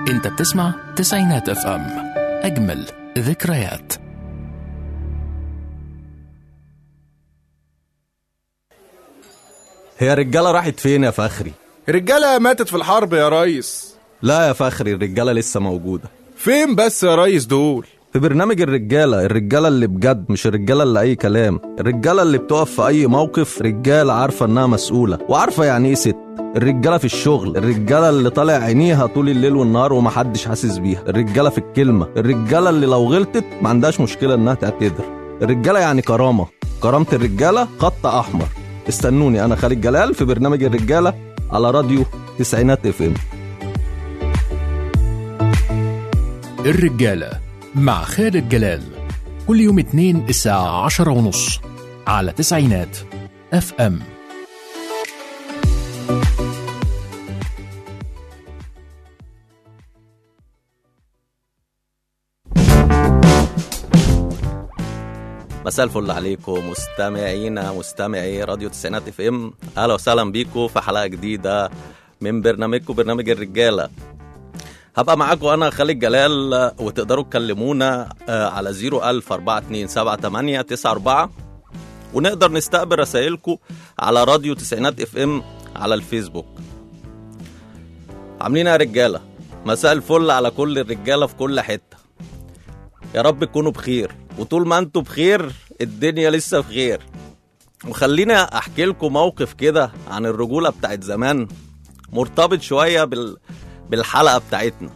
انت بتسمع تسعينات اف ام اجمل ذكريات هي الرجالة راحت فين يا فخري؟ الرجالة ماتت في الحرب يا ريس لا يا فخري الرجالة لسه موجودة فين بس يا ريس دول في برنامج الرجالة الرجالة اللي بجد مش الرجالة اللي أي كلام الرجالة اللي بتقف في أي موقف رجالة عارفة إنها مسؤولة وعارفة يعني إيه ست الرجالة في الشغل الرجالة اللي طالع عينيها طول الليل والنهار ومحدش حاسس بيها الرجالة في الكلمة الرجالة اللي لو غلطت ما عندهاش مشكلة إنها تعتذر الرجالة يعني كرامة كرامة الرجالة خط أحمر استنوني أنا خالد جلال في برنامج الرجالة على راديو تسعينات اف ام الرجالة مع خالد جلال كل يوم اثنين الساعة عشرة ونص على تسعينات اف ام مساء الفل عليكم مستمعينا مستمعي راديو تسعينات اف ام اهلا وسهلا بيكم في حلقه جديده من برنامجكم برنامج الرجاله هبقى معاكم انا خالد جلال وتقدروا تكلمونا آه، على 010427894 ونقدر نستقبل رسائلكم على راديو تسعينات اف ام على الفيسبوك عاملين إيه يا رجاله مساء الفل على كل الرجاله في كل حته يا رب تكونوا بخير وطول ما انتوا بخير الدنيا لسه بخير وخليني احكي لكم موقف كده عن الرجوله بتاعت زمان مرتبط شويه بال... بالحلقه بتاعتنا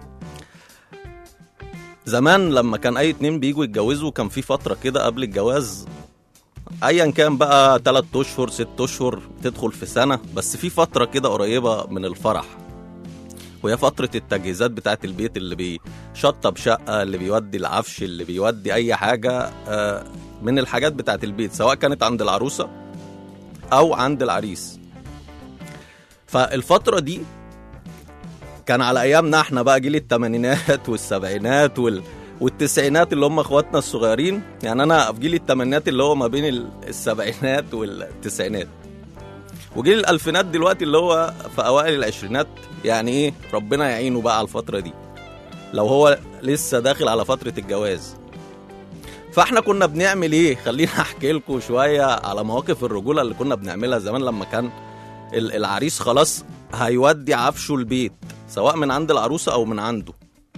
زمان لما كان اي اتنين بيجوا يتجوزوا كان في فتره كده قبل الجواز ايا كان بقى 3 اشهر 6 اشهر تدخل في سنه بس في فتره كده قريبه من الفرح وهي فترة التجهيزات بتاعت البيت اللي بيشطب شقة اللي بيودي العفش اللي بيودي أي حاجة آه، من الحاجات بتاعت البيت سواء كانت عند العروسة أو عند العريس فالفترة دي كان على أيامنا احنا بقى جيل التمانينات والسبعينات وال... والتسعينات اللي هم اخواتنا الصغيرين يعني انا في جيل التمانينات اللي هو ما بين ال- السبعينات والتسعينات وجيل الالفينات دلوقتي اللي هو في اوائل العشرينات يعني ايه ربنا يعينه بقى على الفتره دي لو هو لسه داخل على فتره الجواز فاحنا كنا بنعمل ايه خلينا احكي لكم شويه على مواقف الرجوله اللي كنا بنعملها زمان لما كان ال- العريس خلاص هيودي عفشه البيت سواء من عند العروسه او من عنده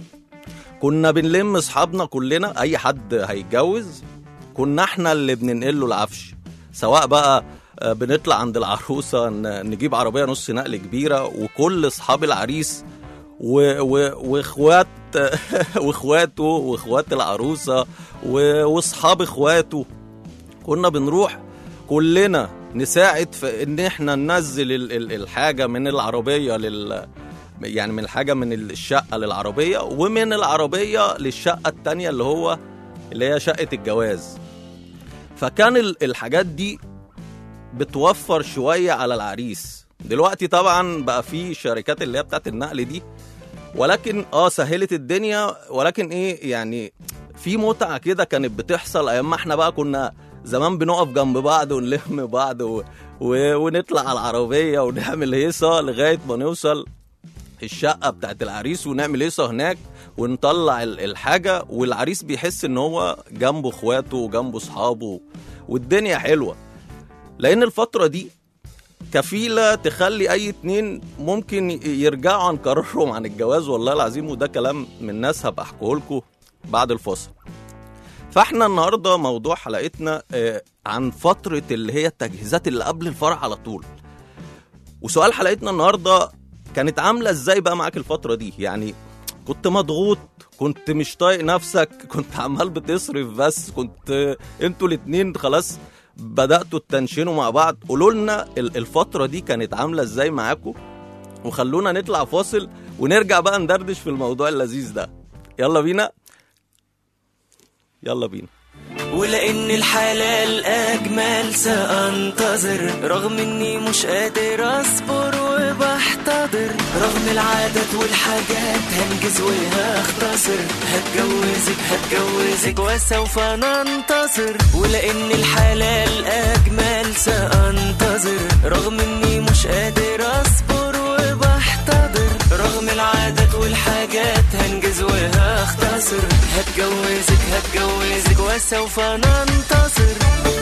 كنا بنلم اصحابنا كلنا اي حد هيتجوز كنا احنا اللي بننقل له العفش سواء بقى آه، بنطلع عند العروسه ن- نجيب عربيه نص نقل كبيره وكل اصحاب العريس و- و- واخوات واخواته واخوات العروسه و- واصحاب اخواته كنا بنروح كلنا نساعد في ان احنا ننزل ال- ال- الحاجه من العربيه لل يعني من الحاجه من الشقه للعربيه ومن العربيه للشقه التانية اللي هو اللي هي شقه الجواز فكان ال- الحاجات دي بتوفر شويه على العريس دلوقتي طبعا بقى في شركات اللي هي بتاعت النقل دي ولكن اه سهلت الدنيا ولكن ايه يعني في متعه كده كانت بتحصل ايام ما احنا بقى كنا زمان بنقف جنب بعض ونلم بعض و... و... ونطلع على العربيه ونعمل هيصه لغايه ما نوصل الشقه بتاعت العريس ونعمل هيصه هناك ونطلع ال- الحاجه والعريس بيحس ان هو جنبه اخواته وجنبه اصحابه والدنيا حلوه لان الفتره دي كفيله تخلي اي اتنين ممكن ي- يرجعوا عن قرارهم عن الجواز والله العظيم وده كلام من ناس هبقى احكيه لكم بعد الفاصل فاحنا النهارده موضوع حلقتنا آه، عن فتره اللي هي التجهيزات اللي قبل الفرح على طول وسؤال حلقتنا النهارده كانت عامله ازاي بقى معاك الفتره دي يعني كنت مضغوط كنت مش طايق نفسك كنت عمال بتصرف بس كنت انتوا الاتنين خلاص بداتوا تتنشنوا مع بعض قولوا لنا ال- الفتره دي كانت عامله ازاي معاكم وخلونا نطلع فاصل ونرجع بقى ندردش في الموضوع اللذيذ ده يلا بينا يلا بينا ولأن الحلال أجمل سأنتظر رغم إني مش قادر أصبر وبحتضر رغم العادات والحاجات هنجز وهختصر هتجوزك هتجوزك وسوف ننتصر ولأن الحلال أجمل سأنتظر رغم إني مش قادر أصبر وبحتضر رغم العادات والحاجات هتجوزك وسوف ننتصر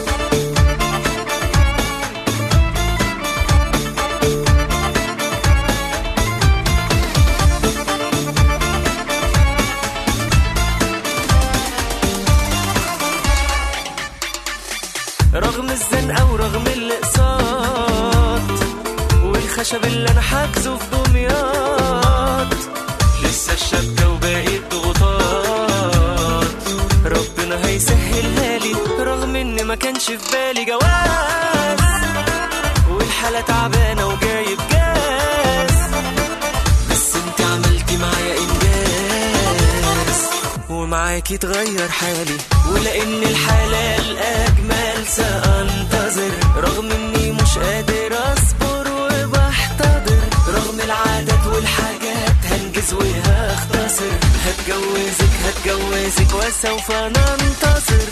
رغم الزنقة ورغم الاقساط والخشب اللي انا حاجزه في دمياط لسه الشبكة وباقي الضغوطات ربنا هيسهلها لي رغم ان ما كانش في بالي جواز والحالة تعبانة وجايب جاز بس انت عملتي معايا انجاز ومعاكي اتغير حالي ولان الحلال اجمل سانتظر رغم اني مش قادر اصبر وبحتضر رغم العادات والحاجات هنجز وهختصر هتجوزك هتجوزك وسوف ننتصر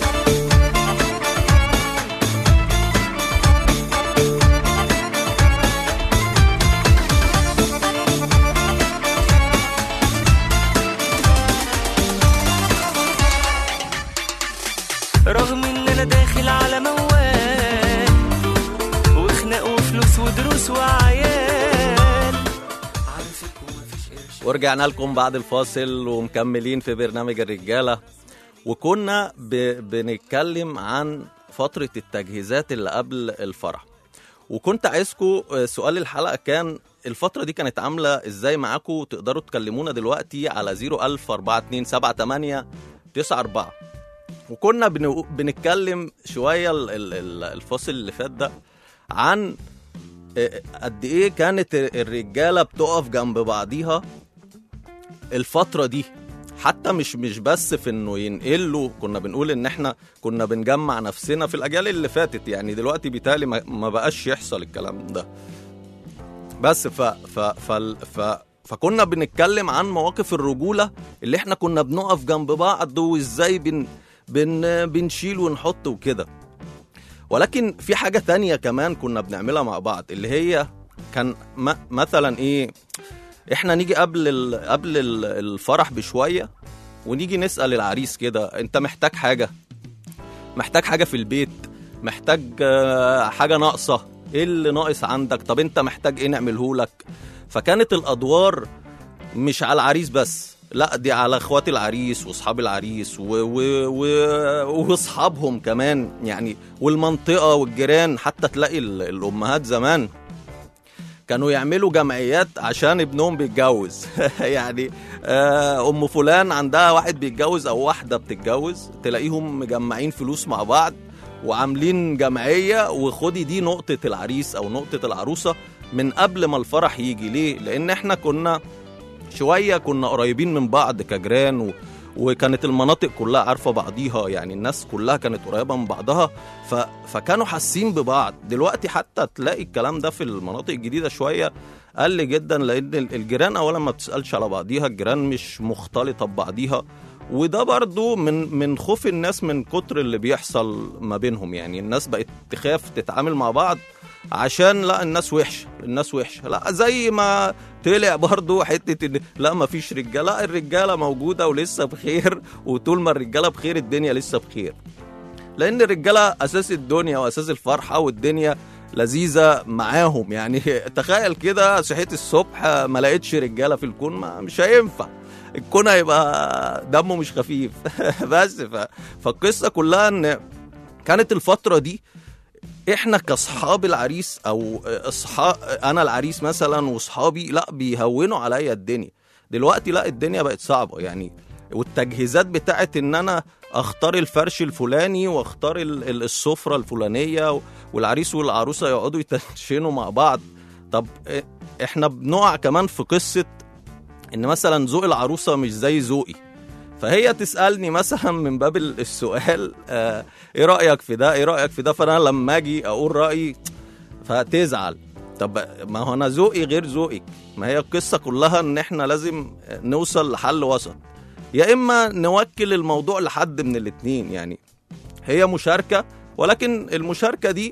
رغم ان انا داخل على موال وخناق وفلوس ودروس وعيال عارفك ومفيش قرش ورجعنا لكم بعد الفاصل ومكملين في برنامج الرجالة وكنا ب... بنتكلم عن فترة التجهيزات اللي قبل الفرح وكنت عايزكم سؤال الحلقة كان الفترة دي كانت عاملة ازاي معاكم تقدروا تكلمونا دلوقتي على 01000 4278 94 وكنا بن... بنتكلم شوية ال- ال- ال- الفاصل اللي فات ده عن آه، قد ايه كانت الرجالة بتقف جنب بعضيها الفترة دي حتى مش مش بس في انه ينقلوا كنا بنقول ان احنا كنا بنجمع نفسنا في الاجيال اللي فاتت يعني دلوقتي بيتهيألي ما ما بقاش يحصل الكلام ده بس ف ف ف ف فكنا بنتكلم عن مواقف الرجولة اللي احنا كنا بنقف جنب بعض وازاي بن بن بنشيل ونحط وكده ولكن في حاجة تانية كمان كنا بنعملها مع بعض اللي هي كان م- مثلا ايه احنا نيجي قبل ال... قبل ال- الفرح بشويه ونيجي نسال العريس كده انت محتاج حاجه محتاج حاجه في البيت محتاج آه، حاجه ناقصه ايه اللي ناقص عندك طب انت محتاج ايه نعمله لك فكانت الادوار مش على العريس بس لا دي على اخوات العريس واصحاب العريس و... و... و... واصحابهم كمان يعني والمنطقه والجيران حتى تلاقي ال... الامهات زمان كانوا يعملوا جمعيات عشان ابنهم بيتجوز يعني آه، ام فلان عندها واحد بيتجوز او واحده بتتجوز تلاقيهم مجمعين فلوس مع بعض وعاملين جمعيه وخدي دي نقطه العريس او نقطه العروسه من قبل ما الفرح يجي ليه لان احنا كنا شويه كنا قريبين من بعض كجيران و... وكانت المناطق كلها عارفه بعضيها يعني الناس كلها كانت قريبه من بعضها ف... فكانوا حاسين ببعض دلوقتي حتى تلاقي الكلام ده في المناطق الجديده شويه قل جدا لان ال- الجيران اولا ما بتسالش على بعضيها الجيران مش مختلطه ببعضيها وده برضو من من خوف الناس من كتر اللي بيحصل ما بينهم يعني الناس بقت تخاف تتعامل مع بعض عشان لا الناس وحشه الناس وحشه لا زي ما طلع برضو حته ان لا ما فيش رجاله لا الرجاله موجوده ولسه بخير وطول ما الرجاله بخير الدنيا لسه بخير لان الرجاله اساس الدنيا واساس الفرحه والدنيا لذيذه معاهم يعني تخيل كده صحيت الصبح ما لقيتش رجاله في الكون ما مش هينفع الكون هيبقى دمه مش خفيف بس ف... فالقصه كلها ان كانت الفتره دي احنا كاصحاب العريس او اصحاب انا العريس مثلا واصحابي لا بيهونوا عليا الدنيا دلوقتي لا الدنيا بقت صعبه يعني والتجهيزات بتاعت ان انا اختار الفرش الفلاني واختار ال- ال- السفره الفلانيه والعريس والعروسه يقعدوا يتنشنوا مع بعض طب إيه- احنا بنقع كمان في قصه ان مثلا ذوق العروسه مش زي ذوقي فهي تسالني مثلا من باب ال- السؤال آه ايه رايك في ده ايه رايك في ده فانا لما اجي اقول رايي فتزعل طب ما هو انا ذوقي غير ذوقك ما هي القصه كلها ان احنا لازم نوصل لحل وسط يا اما نوكل الموضوع لحد من الاتنين يعني هي مشاركه ولكن المشاركه دي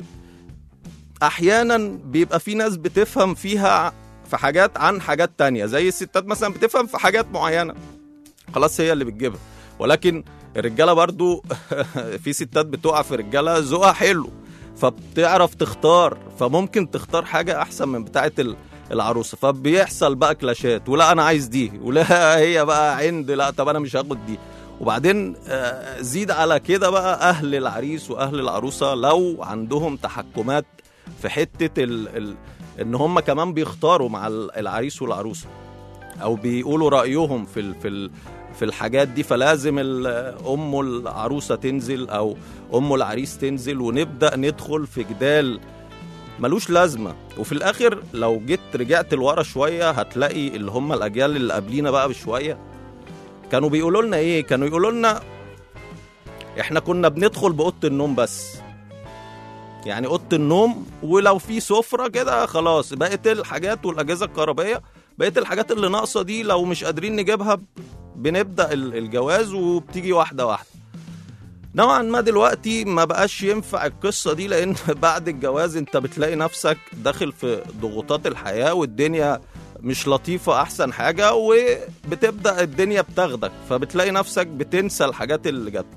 احيانا بيبقى في ناس بتفهم فيها في حاجات عن حاجات تانية زي الستات مثلا بتفهم في حاجات معينه خلاص هي اللي بتجيبها ولكن الرجاله برضو في ستات بتقع في رجاله ذوقها حلو فبتعرف تختار فممكن تختار حاجه احسن من بتاعه ال- العروسه فبيحصل بقى كلاشات ولا انا عايز دي ولا هي بقى عند لا طب انا مش هاخد دي وبعدين آه، زيد على كده بقى اهل العريس واهل العروسه لو عندهم تحكمات في حته ال ال ان هم كمان بيختاروا مع ال- العريس والعروسه او بيقولوا رايهم في ال في ال في الحاجات دي فلازم ال- ام العروسه تنزل او ام العريس تنزل ونبدا ندخل في جدال ملوش لازمه وفي الاخر لو جيت رجعت لورا شويه هتلاقي اللي هم الاجيال اللي قبلينا بقى بشويه كانوا بيقولوا لنا ايه كانوا يقولوا لنا احنا كنا بندخل باوضه النوم بس يعني اوضه النوم ولو في سفره كده خلاص بقت الحاجات والاجهزه الكهربائيه بقت الحاجات اللي ناقصه دي لو مش قادرين نجيبها بنبدا ال- الجواز وبتيجي واحده واحده نوعا ما دلوقتي ما بقاش ينفع القصة دي لأن بعد الجواز أنت بتلاقي نفسك داخل في ضغوطات الحياة والدنيا مش لطيفة أحسن حاجة وبتبدأ الدنيا بتاخدك فبتلاقي نفسك بتنسى الحاجات اللي جت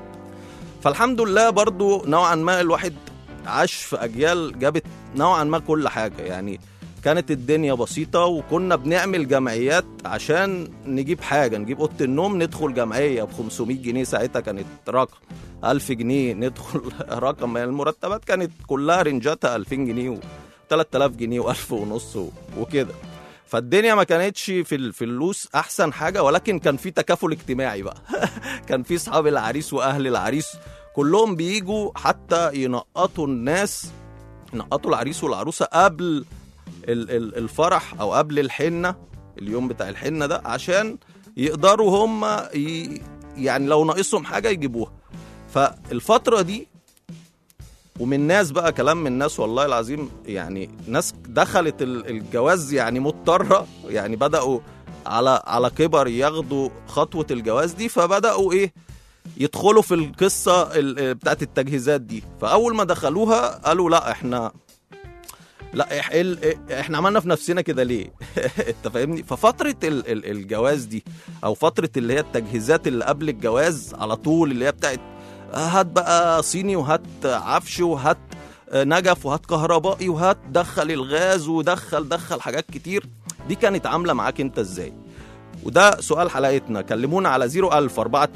فالحمد لله برضو نوعا ما الواحد عاش في أجيال جابت نوعا ما كل حاجة يعني كانت الدنيا بسيطة وكنا بنعمل جمعيات عشان نجيب حاجة نجيب أوضة النوم ندخل جمعية ب 500 جنيه ساعتها كانت رقم 1000 جنيه ندخل رقم يعني المرتبات كانت كلها رنجاتها 2000 جنيه و 3000 جنيه و1000 ونص و- وكده فالدنيا ما كانتش في الفلوس احسن حاجه ولكن كان في تكافل اجتماعي بقى كان في اصحاب العريس واهل العريس كلهم بيجوا حتى ينقطوا الناس ينقطوا العريس والعروسه قبل ال- ال- الفرح او قبل الحنه اليوم بتاع الحنه ده عشان يقدروا هم ي... يعني لو ناقصهم حاجه يجيبوها فالفتره دي ومن ناس بقى كلام من ناس والله العظيم يعني ناس دخلت ال- الجواز يعني مضطره يعني بداوا على على كبر ياخدوا خطوه الجواز دي فبداوا ايه يدخلوا في القصه ال- بتاعت التجهيزات دي فاول ما دخلوها قالوا لا احنا لا إح- ال- احنا عملنا في نفسنا كده ليه انت فاهمني ففتره ال- ال- الجواز دي او فتره اللي هي التجهيزات اللي قبل الجواز على طول اللي هي بتاعت هات بقى صيني وهات عفش وهات نجف وهات كهربائي وهات دخل الغاز ودخل دخل حاجات كتير دي كانت عامله معاك انت ازاي وده سؤال حلقتنا كلمونا على 01000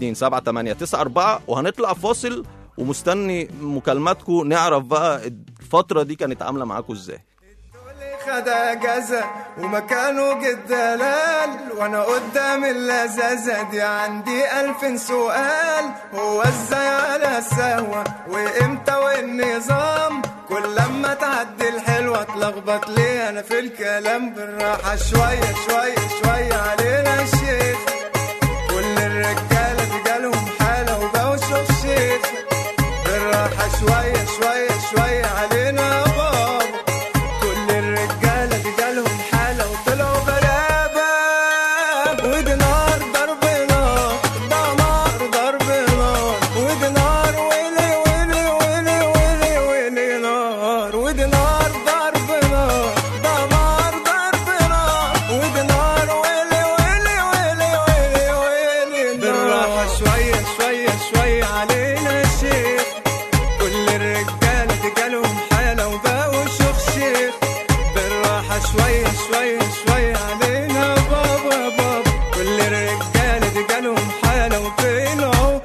427 وهنطلع فاصل ومستني مكالماتكم نعرف بقى الفتره دي كانت عامله معاكم ازاي خد اجازة ومكانه جد دلال وانا قدام اللذاذة دي عندي الف سؤال هو ازاي على السهوة وامتى والنظام كل لما تعدي الحلوة اتلخبط ليه انا في الكلام بالراحة شوية شوية شوية علينا الشيخ كل الرجالة دي جالهم حالة وبقوا شوف شيخ بالراحة شوية شوية شوية علينا يا بابا كل الرجالة دي جالهم حالة وطلعوا غلابة ودي نار ضرب نار ده نار ضرب نار ودي نار ويلي ويلي ويلي ويلي ويلي نار ودي نار ضرب نار ده نار ضرب نار ودي نار ويلي ويلي ويلي ويلي ويلي بالراحة شوية شوية شوية علينا شيخ كل الرجالة دي جالهم حالة وبقوا شيخ شيخ بالراحة شوية شوية شوية علينا بابا بابا كل الرجالة دي جالهم حالة وطلعوا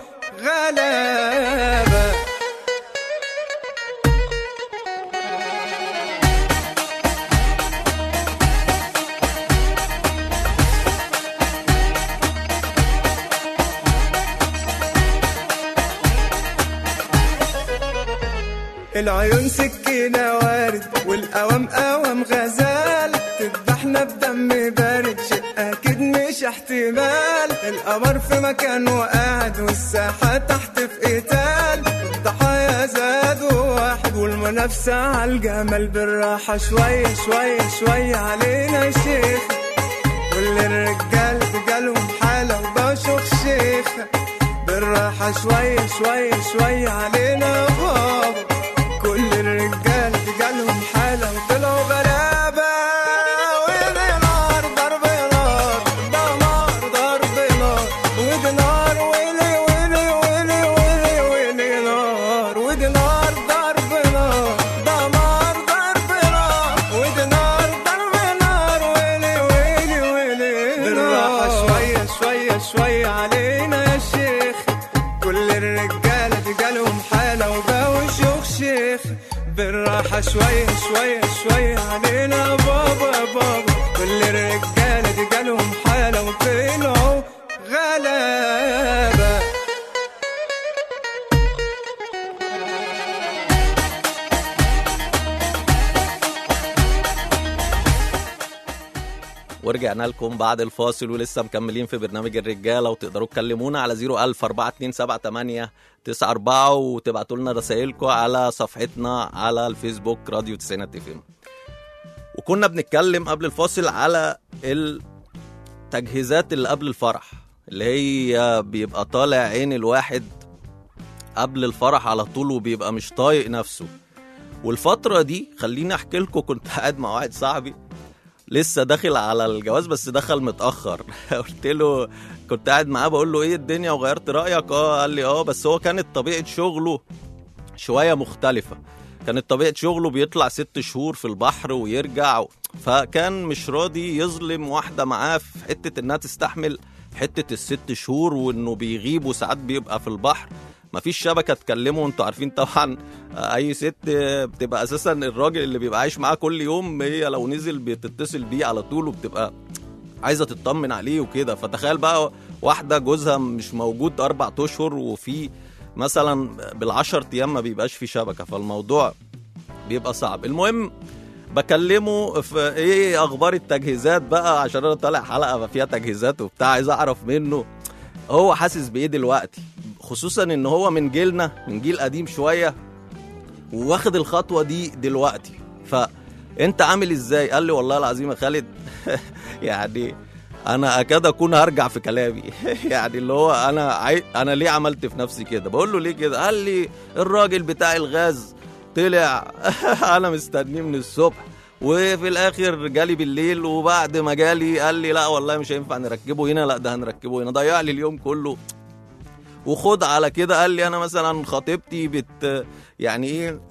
غلابة العيون سكينة وارد والقوام قوام غزال تذبحنا بدم بارد شيء أكيد مش احتمال القمر في مكانه قاعد والساحة تحت في قتال الضحايا زادوا واحد والمنافسة على الجمال بالراحة شوية شوية شوية علينا يا شيخ كل الرجال جالهم حالة وبشوف شيخ بالراحة شوية شوية شوية علينا يا بابا كل الرجال جالهم حالة وطلعوا غلابة ودي نار ضرب نار ده نار ضرب نار ودي نار ويلي ويلي يلا شوية شوية شوية علينا بابا بابا كل الرجالة دي جالهم حالة وطلعوا غلابة ورجعنا لكم بعد الفاصل ولسه مكملين في برنامج الرجاله وتقدروا تكلمونا على 01000 4278 94 وتبعتوا لنا رسائلكم على صفحتنا على الفيسبوك راديو تسعينات اف ام وكنا بنتكلم قبل الفاصل على التجهيزات اللي قبل الفرح اللي هي بيبقى طالع عين الواحد قبل الفرح على طول وبيبقى مش طايق نفسه والفترة دي خليني احكي لكم كنت قاعد مع واحد صاحبي لسه داخل على الجواز بس دخل متاخر قلت له كنت قاعد معاه بقول له ايه الدنيا وغيرت رايك اه قال لي اه بس هو كانت طبيعه شغله شويه مختلفه كانت طبيعه شغله بيطلع ست شهور في البحر ويرجع و... فكان مش راضي يظلم واحده معاه في حته انها تستحمل حته الست شهور وانه بيغيب وساعات بيبقى في البحر مفيش شبكه تكلمه انتوا عارفين طبعا اي ست بتبقى اساسا الراجل اللي بيبقى عايش معاها كل يوم هي لو نزل بتتصل بيه على طول وبتبقى عايزه تطمن عليه وكده فتخيل بقى واحده جوزها مش موجود اربع اشهر وفي مثلا بالعشر ايام ما بيبقاش في شبكه فالموضوع بيبقى صعب المهم بكلمه في ايه اخبار التجهيزات بقى عشان انا طالع حلقه فيها تجهيزات وبتاع عايز اعرف منه هو حاسس بايه دلوقتي خصوصا ان هو من جيلنا من جيل قديم شويه واخد الخطوه دي دلوقتي فانت عامل ازاي قال لي والله العظيم يا خالد يعني انا اكاد اكون هرجع في كلامي يعني اللي هو انا عاي... انا ليه عملت في نفسي كده بقول له ليه كده قال لي الراجل بتاع الغاز طلع انا مستنيه من الصبح وفي الاخر جالي بالليل وبعد ما جالي قال لي لا والله مش هينفع نركبه هنا لا ده هنركبه هنا ضيع لي اليوم كله وخد على كده قال لي انا مثلا خطيبتي بت يعني ايه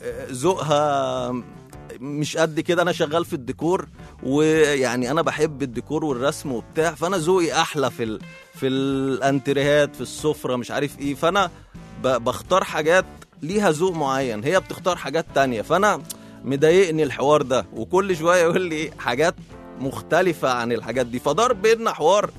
ذوقها مش قد كده انا شغال في الديكور ويعني انا بحب الديكور والرسم وبتاع فانا ذوقي احلى في ال... في الانتريهات في السفره مش عارف ايه فانا ب... بختار حاجات ليها ذوق معين هي بتختار حاجات تانية فانا مضايقني الحوار ده وكل شويه يقول لي حاجات مختلفه عن الحاجات دي فدار بينا حوار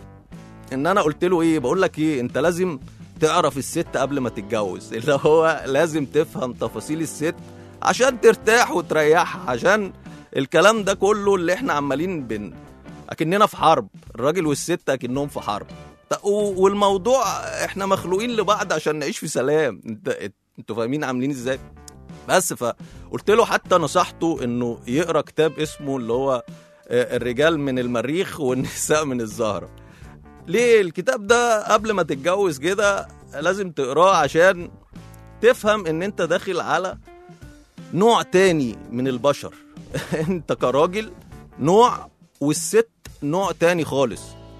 ان انا قلت له ايه بقول لك ايه انت لازم تعرف الست قبل ما تتجوز اللي هو لازم تفهم تفاصيل الست عشان ترتاح وتريحها عشان الكلام ده كله اللي احنا عمالين بن اكننا في حرب الراجل والست اكنهم في حرب ط- و- والموضوع احنا مخلوقين لبعض عشان نعيش في سلام انت انتوا فاهمين عاملين ازاي بس فقلت له حتى نصحته انه يقرا كتاب اسمه اللي هو آه، الرجال من المريخ والنساء من الزهره ليه الكتاب ده قبل ما تتجوز كده لازم تقراه عشان تفهم ان انت داخل على نوع تاني من البشر انت كراجل نوع والست نوع تاني خالص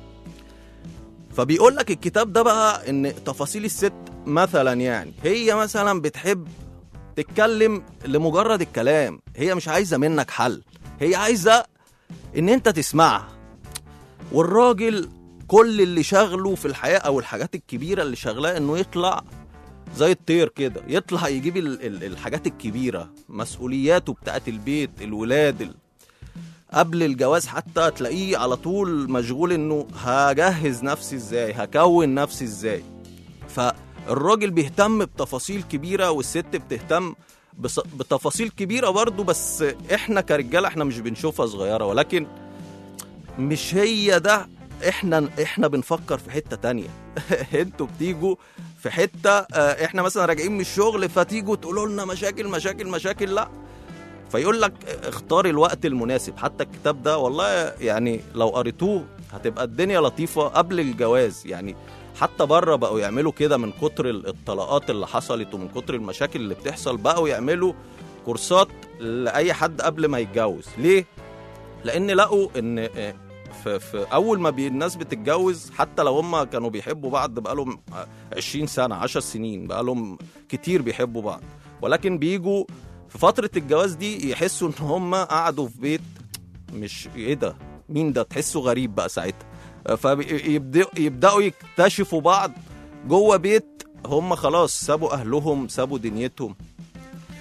فبيقول لك الكتاب ده بقى ان تفاصيل الست مثلا يعني هي مثلا بتحب تتكلم لمجرد الكلام هي مش عايزه منك حل هي عايزه ان انت تسمعها والراجل كل اللي شغله في الحياه او الحاجات الكبيره اللي شغلاه انه يطلع زي الطير كده يطلع يجيب ال- ال- الحاجات الكبيره مسؤولياته بتاعت البيت الولاد ال... قبل الجواز حتى تلاقيه على طول مشغول انه هجهز نفسي ازاي هكون نفسي ازاي فالراجل بيهتم بتفاصيل كبيره والست بتهتم بص... بتفاصيل كبيره برضه بس احنا كرجاله احنا مش بنشوفها صغيره ولكن مش هي ده احنا احنا بنفكر في حته تانية انتوا بتيجوا في حته اه، احنا مثلا راجعين من الشغل فتيجوا تقولوا لنا مشاكل مشاكل مشاكل لا فيقول لك اختار الوقت المناسب حتى الكتاب ده والله يعني لو قريتوه هتبقى الدنيا لطيفه قبل الجواز يعني حتى بره بقوا يعملوا كده من كتر ال- الطلاقات اللي حصلت ومن كتر المشاكل اللي بتحصل بقوا يعملوا كورسات لاي حد قبل ما يتجوز ليه لان لقوا ان آه، في, في اول ما بي الناس بتتجوز حتى لو هم كانوا بيحبوا بعض بقالهم 20 سنه 10 سنين بقالهم كتير بيحبوا بعض ولكن بيجوا في فتره الجواز دي يحسوا ان هم قعدوا في بيت مش ايه ده مين ده تحسه غريب بقى ساعتها فيبداوا يبداوا يكتشفوا بعض جوه بيت هم خلاص سابوا اهلهم سابوا دنيتهم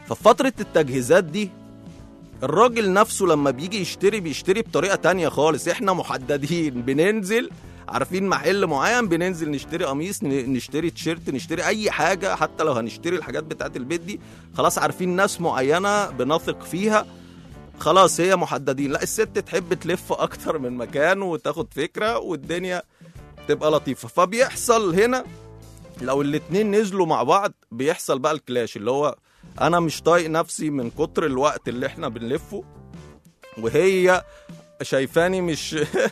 ففي فتره التجهيزات دي الراجل نفسه لما بيجي يشتري بيشتري بطريقه تانية خالص احنا محددين بننزل عارفين محل معين بننزل نشتري قميص ن- نشتري تيشيرت نشتري اي حاجه حتى لو هنشتري الحاجات بتاعت البيت دي خلاص عارفين ناس معينه بنثق فيها خلاص هي محددين لا الست تحب تلف اكتر من مكان وتاخد فكره والدنيا تبقى لطيفه فبيحصل هنا لو الاتنين نزلوا مع بعض بيحصل بقى الكلاش اللي هو انا مش طايق نفسي من كتر الوقت اللي احنا بنلفه وهي شايفاني مش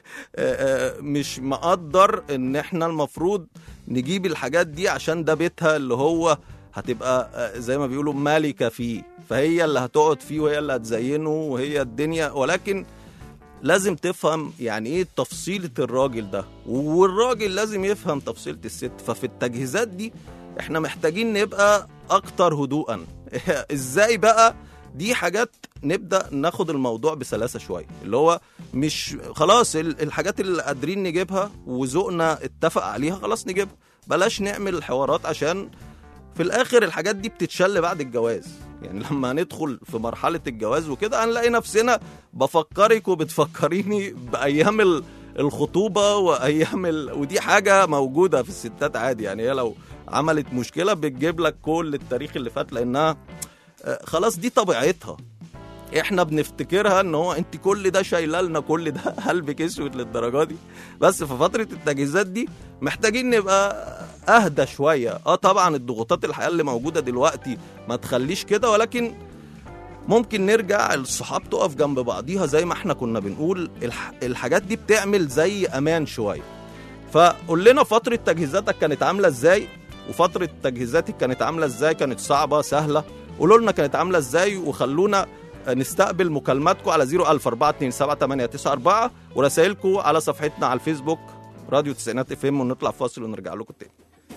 مش مقدر ان احنا المفروض نجيب الحاجات دي عشان ده بيتها اللي هو هتبقى زي ما بيقولوا مالكة فيه فهي اللي هتقعد فيه وهي اللي هتزينه وهي الدنيا ولكن لازم تفهم يعني ايه تفصيلة الراجل ده والراجل لازم يفهم تفصيلة الست ففي التجهيزات دي احنا محتاجين نبقى اكتر هدوءا ازاي بقى دي حاجات نبدا ناخد الموضوع بسلاسه شويه اللي هو مش خلاص ال- الحاجات اللي قادرين نجيبها وذوقنا اتفق عليها خلاص نجيبها بلاش نعمل الحوارات عشان في الاخر الحاجات دي بتتشل بعد الجواز يعني لما هندخل في مرحله الجواز وكده هنلاقي نفسنا بفكرك وبتفكريني بايام ال- الخطوبه وايام ال... ودي حاجه موجوده في الستات عادي يعني هي لو عملت مشكله بتجيب لك كل التاريخ اللي فات لانها آه، خلاص دي طبيعتها احنا بنفتكرها ان هو انت كل ده شايله لنا كل ده قلبك اسود للدرجه دي بس في فتره التجهيزات دي محتاجين نبقى اهدى شويه اه طبعا الضغوطات الحياه اللي موجوده دلوقتي ما تخليش كده ولكن ممكن نرجع الصحاب تقف جنب بعضيها زي ما احنا كنا بنقول الح... الحاجات دي بتعمل زي امان شويه فقول لنا فتره تجهيزاتك كانت عامله ازاي وفتره تجهيزاتك كانت عامله ازاي كانت صعبه سهله قولوا لنا كانت عامله ازاي وخلونا نستقبل مكالماتكم على 004278994 ورسائلكم على صفحتنا على الفيسبوك راديو تسعينات اف ام ونطلع فاصل ونرجع لكم تاني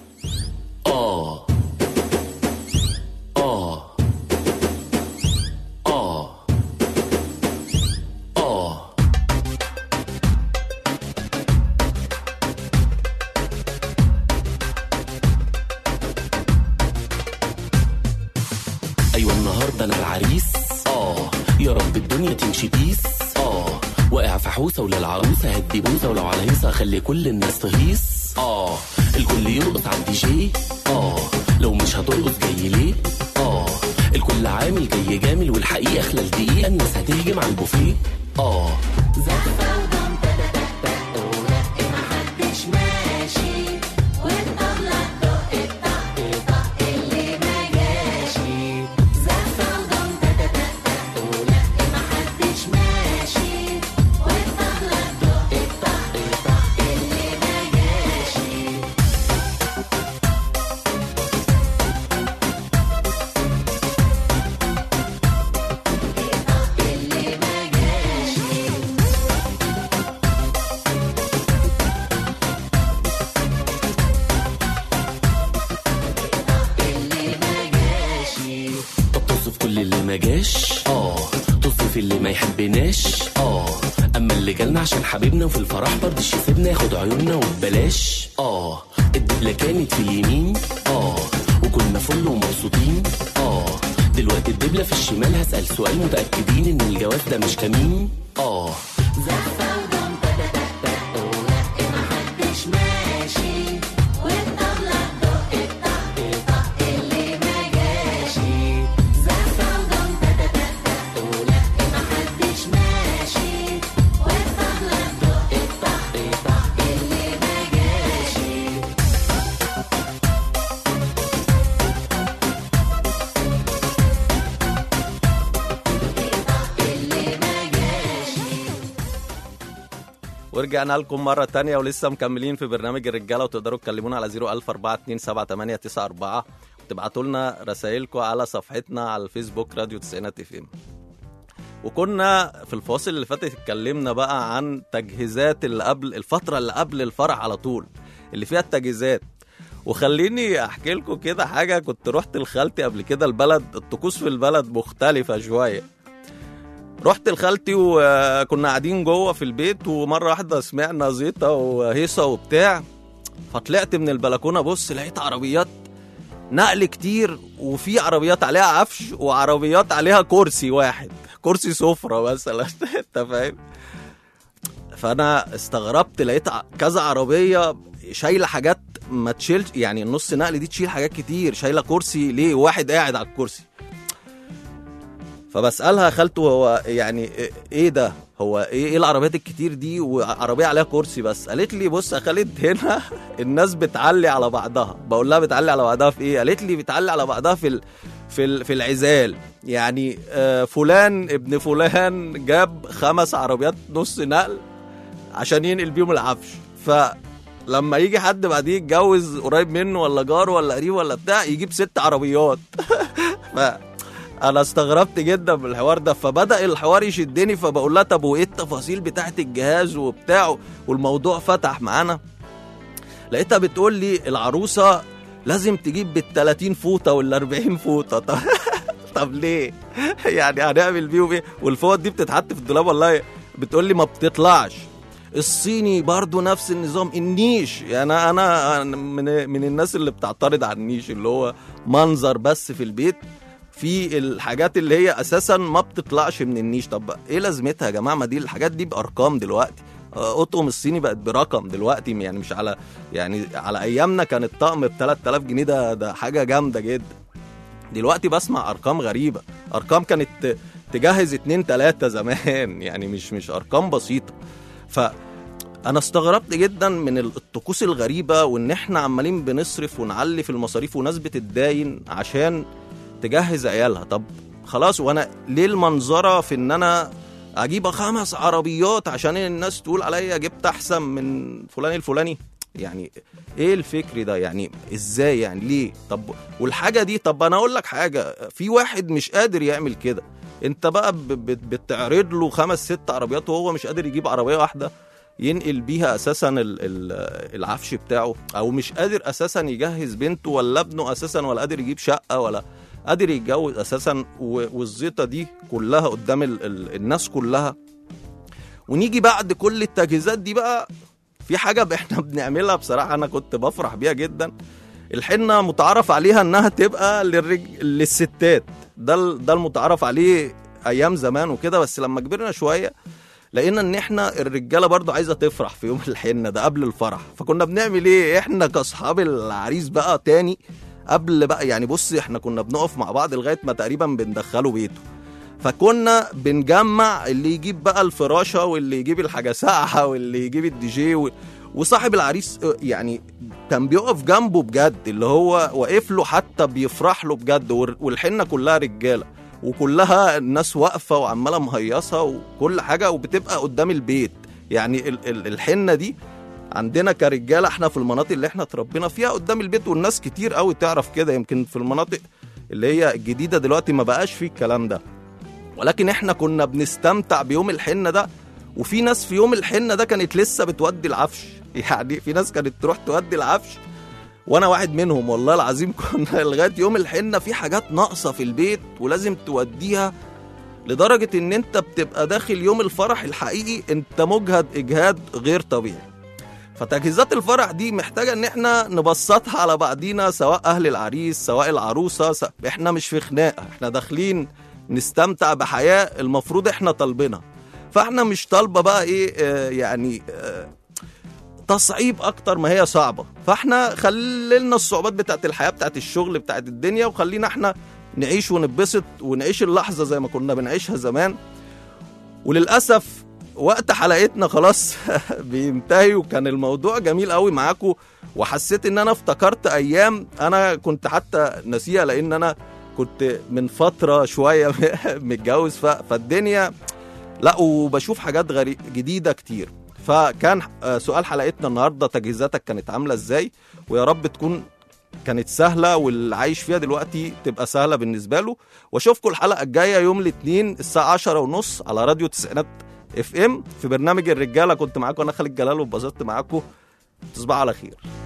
آه آه آه آه أيوة النهاردة أنا العريس آه يا رب الدنيا تمشي بيس آه واقع في حوسة وللعروسة هدي بوسة ولو على هيصة أخلي كل الناس تهيص آه الكل يرقص على الدي جي آه لو مش هترقص جاي ليه آه الكل عامل جاي جامل والحقيقة خلال دقيقة الناس هتهجم على البوفيه آه زفة ودم تتتتت ورق محدش ماشي والطبلة تدق الطق طق اللي ما جاشي زفة ودم تتتتت ورق محدش ماشي والطبلة تدق الطق طق اللي ما جاشي اللي ما جاشي اللي ما جاشي طب طز في كل اللي ما جاش اه طز في اللي ما يحبناش اه اما اللي جالنا عشان حبيبنا وفي الفرح برضش يسيبنا ياخد عيوننا وببلاش اه الدبلة كانت في اليمين اه وكنا فل ومبسوطين اه دلوقتي الدبلة في الشمال هسأل سؤال متأكدين ان الجواز ده مش كمين اه زفة ودم تتتتت ورق محدش ماشي والطبلة تدق الطق طق اللي ما جاشي زفة ودم تتتتت ورق محدش ماشي والطبلة تدق الطق طق اللي ما جاشي اللي ما جاشي ورجعنا لكم مرة تانية ولسه مكملين في برنامج الرجالة وتقدروا تكلمونا على 004278994 وتبعتوا لنا رسائلكم على صفحتنا على الفيسبوك راديو تسعينات اف ام وكنا في الفاصل اللي فات اتكلمنا بقى عن تجهيزات اللي قبل الفترة اللي قبل الفرح على طول اللي فيها التجهيزات وخليني احكي لكم كده حاجة كنت رحت لخالتي قبل كده البلد الطقوس في البلد مختلفة شوية رحت لخالتي وكنا قاعدين جوه في البيت ومره واحده سمعنا زيطه وهيصه وبتاع فطلعت من البلكونه بص لقيت عربيات نقل كتير وفي عربيات عليها عفش وعربيات عليها كرسي واحد كرسي سفرة مثلا انت فاهم فانا استغربت لقيت ع- كذا عربيه شايله حاجات ما تشيلش يعني النص نقل دي تشيل حاجات كتير شايله كرسي ليه واحد قاعد على الكرسي فبسالها خالته هو يعني إيه- ايه ده هو ايه ايه العربيات الكتير دي وعربيه عليها كرسي بس قالت لي بص يا خالد هنا الناس بتعلي على بعضها بقول لها بتعلي على بعضها في ايه قالت لي بتعلي على بعضها في ال... في ال... في العزال يعني آه فلان ابن فلان جاب خمس عربيات نص نقل عشان ينقل بيهم العفش فلما يجي حد بعديه يتجوز قريب منه ولا جار ولا قريب ولا بتاع يجيب ست عربيات ف انا استغربت جدا من الحوار ده فبدا الحوار يشدني فبقول لها طب وايه التفاصيل بتاعت الجهاز وبتاعه والموضوع فتح معانا لقيتها بتقول لي العروسه لازم تجيب بال 30 فوطه ولا 40 فوطه طب, طب ليه؟ يعني هنعمل بيهم ايه؟ والفوط دي بتتحط في الدولاب والله بتقول لي ما بتطلعش الصيني برضو نفس النظام النيش يعني انا أنا من من الناس اللي بتعترض على النيش اللي هو منظر بس في البيت في الحاجات اللي هي اساسا ما بتطلعش من النيش طب ايه لازمتها يا جماعه ما دي الحاجات دي بارقام دلوقتي آه، اطقم الصيني بقت برقم دلوقتي يعني مش على يعني على ايامنا كان الطقم ب 3000 جنيه ده ده حاجه جامده جدا دلوقتي بسمع ارقام غريبه ارقام كانت ت- تجهز اتنين تلاتة زمان يعني مش مش ارقام بسيطه ف انا استغربت جدا من الطقوس الغريبه وان احنا عمالين بنصرف ونعلي في المصاريف وناس بتتداين عشان تجهز عيالها طب خلاص وانا ليه المنظره في ان انا اجيب خمس عربيات عشان الناس تقول عليا جبت احسن من فلان الفلاني يعني ايه الفكر ده يعني ازاي يعني ليه طب والحاجه دي طب انا اقول لك حاجه في واحد مش قادر يعمل كده انت بقى ب- ب- بتعرض له خمس ست عربيات وهو مش قادر يجيب عربيه واحده ينقل بيها اساسا ال- ال- العفش بتاعه او مش قادر اساسا يجهز بنته ولا ابنه اساسا ولا قادر يجيب شقه ولا قادر يتجوز اساسا و- والزيطه دي كلها قدام ال- ال- الناس كلها ونيجي بعد كل التجهيزات دي بقى في حاجه ب- احنا بنعملها بصراحه انا كنت بفرح بيها جدا الحنه متعارف عليها انها تبقى للرج... للستات ده ال- ده المتعارف عليه ايام زمان وكده بس لما كبرنا شويه لقينا ان احنا الرجاله برضو عايزه تفرح في يوم الحنه ده قبل الفرح فكنا بنعمل ايه احنا كاصحاب العريس بقى تاني قبل بقى يعني بص احنا كنا بنقف مع بعض لغايه ما تقريبا بندخله بيته فكنا بنجمع اللي يجيب بقى الفراشه واللي يجيب الحاجه ساقعه واللي يجيب الدي جي و... وصاحب العريس اه، يعني كان بيقف جنبه بجد اللي هو واقف له حتى بيفرح له بجد وال- والحنه كلها رجاله وكلها الناس واقفه وعماله مهيصه وكل حاجه وبتبقى قدام البيت يعني ال- ال- الحنه دي عندنا كرجاله احنا في المناطق اللي احنا اتربينا فيها قدام البيت والناس كتير قوي تعرف كده يمكن في المناطق اللي هي الجديده دلوقتي ما بقاش فيه الكلام ده ولكن احنا كنا بنستمتع بيوم الحنه ده وفي ناس في يوم الحنه ده كانت لسه بتودي العفش يعني في ناس كانت تروح تودي العفش وانا واحد منهم والله العظيم كنا لغايه يوم الحنه في حاجات ناقصه في البيت ولازم توديها لدرجه ان انت بتبقى داخل يوم الفرح الحقيقي انت مجهد اجهاد غير طبيعي فتجهيزات الفرح دي محتاجه ان احنا نبسطها على بعضينا سواء اهل العريس سواء العروسه س... احنا مش في خناقه احنا داخلين نستمتع بحياه المفروض احنا طالبينها فاحنا مش طالبه بقى ايه آه يعني آه تصعيب اكتر ما هي صعبه فاحنا خلينا الصعوبات بتاعت الحياه بتاعت الشغل بتاعت الدنيا وخلينا احنا نعيش ونتبسط ونعيش اللحظه زي ما كنا بنعيشها زمان وللاسف وقت حلقتنا خلاص بينتهي وكان الموضوع جميل قوي معاكم وحسيت ان انا افتكرت ايام انا كنت حتى ناسيها لان انا كنت من فتره شويه متجوز ف- فالدنيا لا وبشوف حاجات غريب جديده كتير فكان آه، سؤال حلقتنا النهارده تجهيزاتك كانت عامله ازاي ويا رب تكون كانت سهله واللي عايش فيها دلوقتي تبقى سهله بالنسبه له واشوفكم الحلقه الجايه يوم الاثنين الساعه 10 ونص على راديو تسعينات اف ام في برنامج الرجاله كنت معاكم انا خالد جلال واتبسطت معاكم تصبحوا على خير